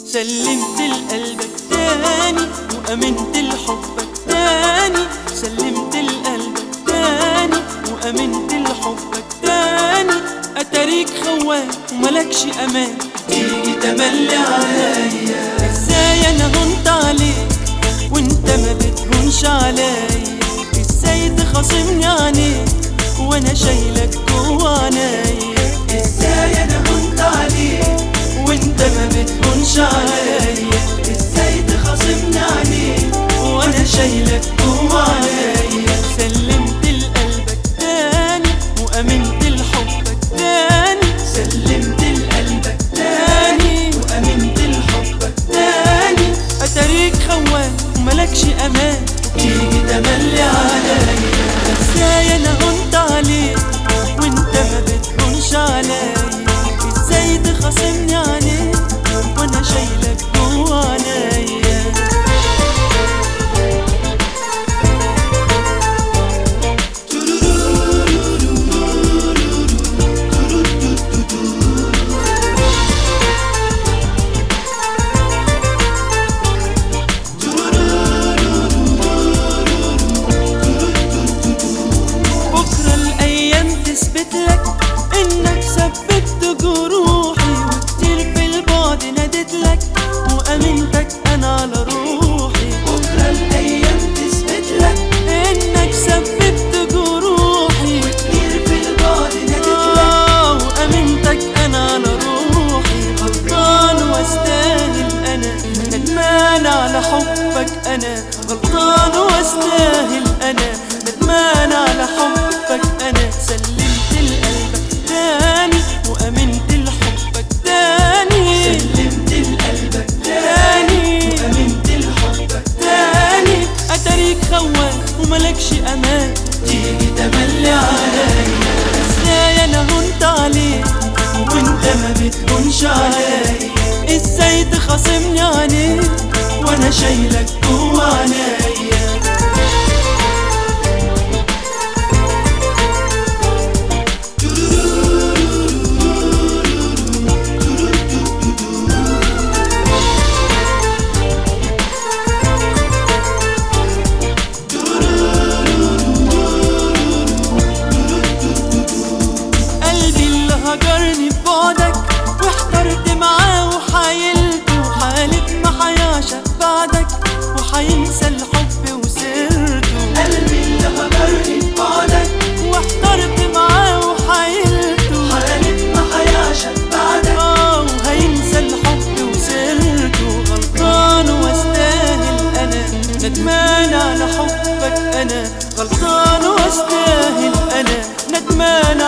سلمت لقلبك تاني وأمنت لحبك تاني سلمت لقلبك تاني وأمنت لحبك تاني أتاريك خوان وملكش أمان تيجي تملي عليا ازاي أنا هنت عليك وانت ما بتهونش عليا ازاي تخاصمني عليك وانا شايلك جوا عينيا ازاي انا هنت عليك وانت ما بتهونش عليا ازاي تخاصمني عليك وانا شايلك جوا عينيا سلمت لقلبك تاني وامنت لحبك تاني سلمت لقلبك تاني وامنت لحبك تاني اتاريك خوان وملكش امان تيجي تملي عليا ازاي انا هنت عليك وانت ما بتهونش عليا ازاي تخاصمني عليك وانا شايلك جوا عينيا بكرة الأيام تثبت لك إنك ثبت جروحي وكتير في البعد ناديت لك وأمنتك أنا على روحي بكرة الأيام تثبت لك إنك ثبت جروحي وكتير في البعد ناديت لك وأمنتك أنا على روحي غلطان واستاهل أنا ندمان على حبك أنا غلطان واستاهل أنا ندمان على حبك أنا سلمت لقلبك تاني وأمنت لحبك تاني سلمت لقلبك تاني وأمنت لحبك تاني أتاريك خوان وملكش أمان تيجي تملي عليا ازاي أنا هنت عليك وانت ما بتهونش عليا ازاي تخاصمني عليك وانا شايلك جوا عينيا قلبي اللي هجرني ببعدك واحترت معاه وحايلته وحالف ما حيعشق بعدك وحينسى الحب وسيرته قلبي اللي هجرني ببعدك واحترت معاه وحايلته حالف ما حيعشق بعدك اه وهينسى الحب وسيرته غلطان واستاهل انا ندمان على حبك انا غلطان واستاهل انا ندمان